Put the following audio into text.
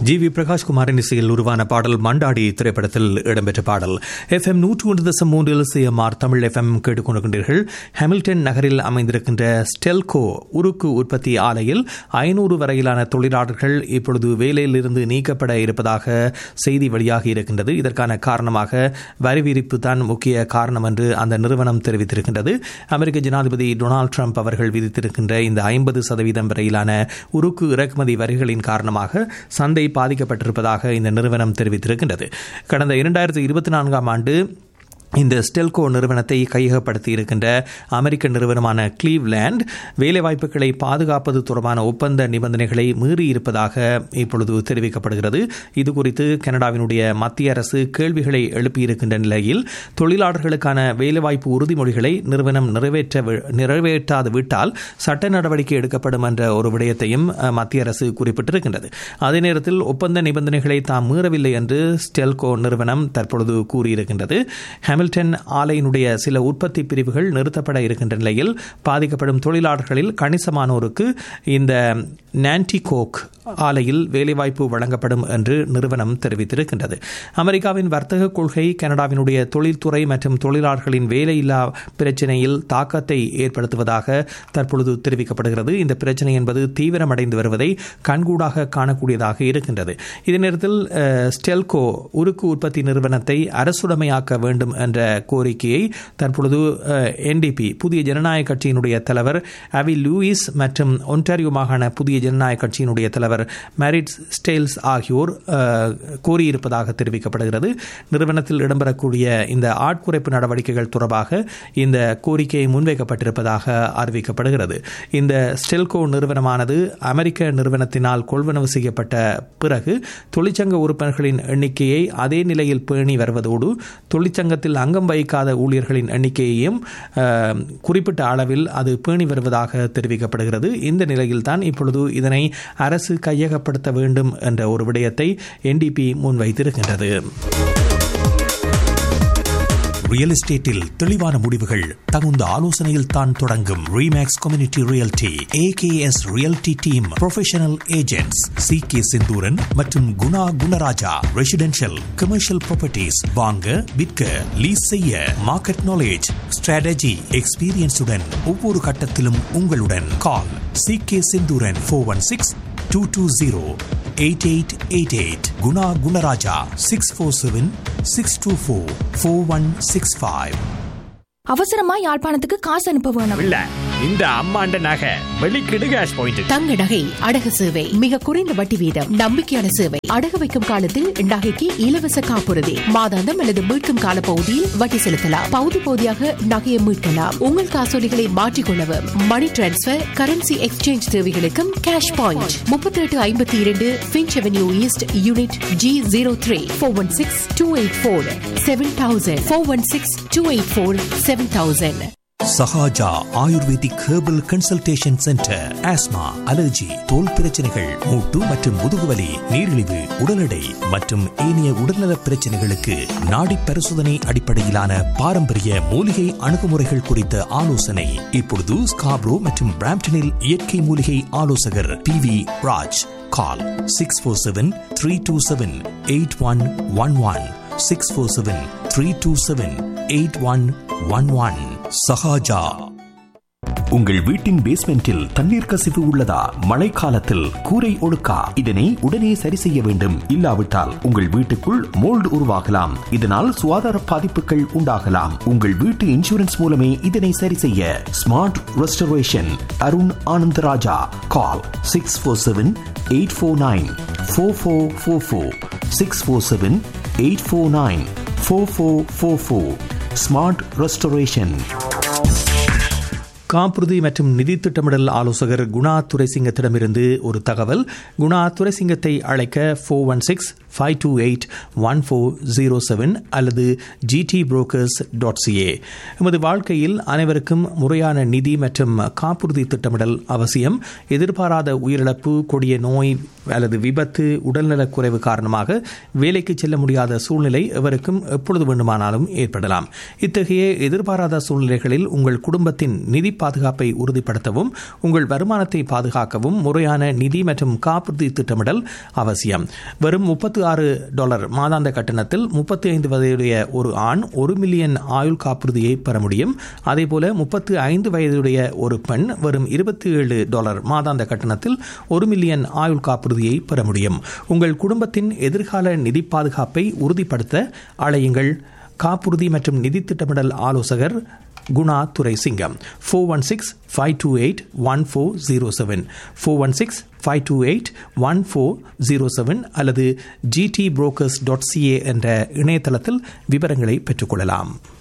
G we பிரகாஷ்குமாரின் இசையில் உருவான பாடல் மண்டாடி திரைப்படத்தில் இடம்பெற்ற பாடல் எஃப் எம் நூற்று ஒன்று தசம் மூன்றில் சிஎம்ஆர் தமிழ் எஃப் எம் கேட்டுக்கொண்டிருக்கின்றீர்கள் ஹாமில்டன் நகரில் அமைந்திருக்கின்ற ஸ்டெல்கோ உருக்கு உற்பத்தி ஆலையில் ஐநூறு வரையிலான தொழிலாளர்கள் இப்பொழுது வேலையிலிருந்து நீக்கப்பட இருப்பதாக செய்தி வெளியாகி இருக்கின்றது இதற்கான காரணமாக வரி விரிப்பு தான் முக்கிய காரணம் என்று அந்த நிறுவனம் தெரிவித்திருக்கின்றது அமெரிக்க ஜனாதிபதி டொனால்டு ட்ரம்ப் அவர்கள் விதித்திருக்கின்ற இந்த ஐம்பது சதவீதம் வரையிலான உருக்கு இறக்குமதி வரிகளின் காரணமாக சந்தை பாதிக்கப்பட்டிருப்பதாக இந்த நிறுவனம் தெரிவித்திருக்கின்றது கடந்த இரண்டாயிரத்தி இருபத்தி நான்காம் ஆண்டு இந்த ஸ்டெல்கோ நிறுவனத்தை கையகப்படுத்தி இருக்கின்ற அமெரிக்க நிறுவனமான கிளீவ்லேண்ட் வேலைவாய்ப்புகளை பாதுகாப்பது தொடர்பான ஒப்பந்த நிபந்தனைகளை மீறி இருப்பதாக இப்பொழுது தெரிவிக்கப்படுகிறது இது குறித்து கனடாவினுடைய மத்திய அரசு கேள்விகளை எழுப்பியிருக்கின்ற நிலையில் தொழிலாளர்களுக்கான வேலைவாய்ப்பு உறுதிமொழிகளை நிறுவனம் நிறைவேற்ற நிறைவேற்றாது விட்டால் சட்ட நடவடிக்கை எடுக்கப்படும் என்ற ஒரு விடயத்தையும் மத்திய அரசு குறிப்பிட்டிருக்கின்றது அதே நேரத்தில் ஒப்பந்த நிபந்தனைகளை தாம் மீறவில்லை என்று ஸ்டெல்கோ நிறுவனம் தற்பொழுது கூறியிருக்கின்றது ஹாமில்டன் ஆலையினுடைய சில உற்பத்தி பிரிவுகள் நிறுத்தப்பட இருக்கின்ற நிலையில் பாதிக்கப்படும் தொழிலாளர்களில் கணிசமானோருக்கு இந்த நான்டிகோக் ஆலையில் வேலைவாய்ப்பு வழங்கப்படும் என்று நிறுவனம் தெரிவித்திருக்கின்றது அமெரிக்காவின் வர்த்தக கொள்கை கனடாவினுடைய தொழில்துறை மற்றும் தொழிலாளர்களின் வேலையில்லா பிரச்சினையில் தாக்கத்தை ஏற்படுத்துவதாக தற்பொழுது தெரிவிக்கப்படுகிறது இந்த பிரச்சினை என்பது தீவிரமடைந்து வருவதை கண்கூடாக காணக்கூடியதாக இருக்கின்றது இதே நேரத்தில் ஸ்டெல்கோ உருக்கு உற்பத்தி நிறுவனத்தை அரசுடைமையாக்க வேண்டும் என்ற கோரிக்கையை தற்பொழுது என்டிபி புதிய ஜனநாயக கட்சியினுடைய தலைவர் அவி லூயிஸ் மற்றும் ஒன்டாரியோ மாகாண புதிய ஜனநாயக கட்சியினுடைய தலைவர் மேரிட் ஸ்டேல்ஸ் ஆகியோர் கோரியிருப்பதாக தெரிவிக்கப்படுகிறது நிறுவனத்தில் இடம்பெறக்கூடிய இந்த ஆட்குறைப்பு நடவடிக்கைகள் தொடர்பாக இந்த கோரிக்கை முன்வைக்கப்பட்டிருப்பதாக அறிவிக்கப்படுகிறது இந்த ஸ்டெல்கோ நிறுவனமானது அமெரிக்க நிறுவனத்தினால் கொள்வனவு செய்யப்பட்ட பிறகு தொழிற்சங்க உறுப்பினர்களின் எண்ணிக்கையை அதே நிலையில் பேணி வருவதோடு தொழிற்சங்கத்தில் அங்கம் வகிக்காத ஊழியர்களின் எண்ணிக்கையையும் குறிப்பிட்ட அளவில் அது பேணி வருவதாக தெரிவிக்கப்படுகிறது இந்த நிலையில்தான் இப்பொழுது இதனை அரசு கையகப்படுத்த வேண்டும் என்ற ஒரு விடயத்தை என்டிபி முன்வைத்திருக்கின்றது ரியல் எஸ்டேட்டில் தெளிவான முடிவுகள் தகுந்த ஆலோசனையில் தான் தொடங்கும் Remax community realty AKS realty team professional agents C K Senthooran மற்றும் Guna Gunaraja residential commercial properties வாங்க விற்க லீஸ் செய்ய மார்க்கெட் நாலேஜ் ஸ்ட்ராட்டஜி எக்ஸ்பீரியன்ஸுடன் ஒவ்வொரு கட்டத்திலும் உங்களுடன் call C K Senthooran four one six two two zero eight eight eight eight Guna Gunaraja six four seven six two four four one six five அவசரமா யாழ்ப்பாணத்துக்கு காசு அனுப்ப வேணும் இல்ல இந்த அம்மாண்ட நகை வெளிக்கிடு கேஷ் பாயிண்ட் தங்க நகை அடகு சேவை மிக குறைந்த வட்டி வீதம் நம்பிக்கையான சேவை அடகு வைக்கும் காலத்தில் நகைக்கு இலவச காப்புறுதி மாதாந்தம் அல்லது மீட்கும் கால பகுதியில் வட்டி செலுத்தலாம் பகுதி பகுதியாக நகையை மீட்கலாம் உங்கள் காசோலிகளை மாற்றிக்கொள்ளவும் மணி டிரான்ஸ்பர் கரன்சி எக்ஸ்சேஞ்ச் தேவைகளுக்கும் கேஷ் பாயிண்ட் முப்பத்தி எட்டு ஐம்பத்தி இரண்டு Finch avenue east unit G zero three four one six two eight four seven thousand four one six two eight four seven thousand Sahaja ayurvedic herbal consultation centre asthma allergy தோல் பிரச்சனைகள் மூட்டு மற்றும் முதுகுவலி நீரிழிவு உடல் எடை மற்றும் ஏனைய உடல்நல பிரச்சனைகளுக்கு நாடி பரிசோதனை அடிப்படையிலான பாரம்பரிய மூலிகை அணுகுமுறைகள் குறித்த ஆலோசனை இப்பொழுது ஸ்காப்ரோ மற்றும் பிராம்டனில் இயற்கை மூலிகை ஆலோசகர் P V Raj call six four seven three two seven eight one one one six four seven three two seven eight one one one Sahaja உங்கள் வீட்டின் பேஸ்மெண்டில் தண்ணீர் கசிவு உள்ளதா மழைக்காலத்தில் கூரை ஒழுக்கா இதனை உடனே சரி செய்ய வேண்டும் இல்லாவிட்டால் உங்கள் வீட்டுக்குள் மோல்டு உருவாகலாம் இதனால் சுகாதார பாதிப்புகள் உண்டாகலாம் உங்கள் வீட்டு இன்சூரன்ஸ் மூலமே இதனை சரி செய்ய smart restoration Arun Anandaraja call six four seven eight four nine four four four four six four seven eight four nine four four four four smart restoration காப்புறுதி மற்றும் நிதி திட்டமிடல் ஆலோசகர் குணா துரைசிங்கத்திடமிருந்து ஒரு தகவல் குணா துரைசிங்கத்தை அழைக்க four one six five two eight one four zero seven அல்லது ஜிடி புரோக்கர்ஸ் டாட் சிஏ எமது வாழ்க்கையில் அனைவருக்கும் முறையான நிதி மற்றும் காப்புறுதி திட்டமிடல் அவசியம் எதிர்பாராத உயிரிழப்பு கொடிய நோய் அல்லது விபத்து உடல்நலக் குறைவு காரணமாக வேலைக்கு செல்ல முடியாத சூழ்நிலை எவருக்கும் எப்பொழுது வேண்டுமானாலும் ஏற்படலாம் இத்தகைய எதிர்பாராத சூழ்நிலைகளில் உங்கள் குடும்பத்தின் நிதி பாதுகாப்பை உறுதிப்படுத்தவும் உங்கள் வருமானத்தை பாதுகாக்கவும் முறையான நிதி மற்றும் காப்புறுதி திட்டமிடல் அவசியம் வெறும் முப்பத்தி ஆறு டாலர் மாதாந்த கட்டணத்தில் முப்பத்தி ஐந்து வயதுடைய ஒரு ஆண் ஒரு மில்லியன் ஆயுள் காப்புறுதியை பெற முடியும் அதேபோல முப்பத்து ஐந்து வயதுடைய ஒரு பெண் வெறும் இருபத்தி ஏழு டாலர் மாதாந்த கட்டணத்தில் ஒரு மில்லியன் ஆயுள் காப்புறுதியை பெற முடியும் உங்கள் குடும்பத்தின் எதிர்கால நிதி பாதுகாப்பை உறுதிப்படுத்த அழையுங்கள் காப்புறுதி மற்றும் நிதி திட்டமிடல் ஆலோசகர் Guna Durai Singam four one six five two eight one four zero seven four one six five two eight one four zero seven அல்லது ஜிடி புரோக்கர்ஸ் டாட் சிஏ என்ற இணையதளத்தில் விவரங்களை பெற்றுக்கொள்ளலாம்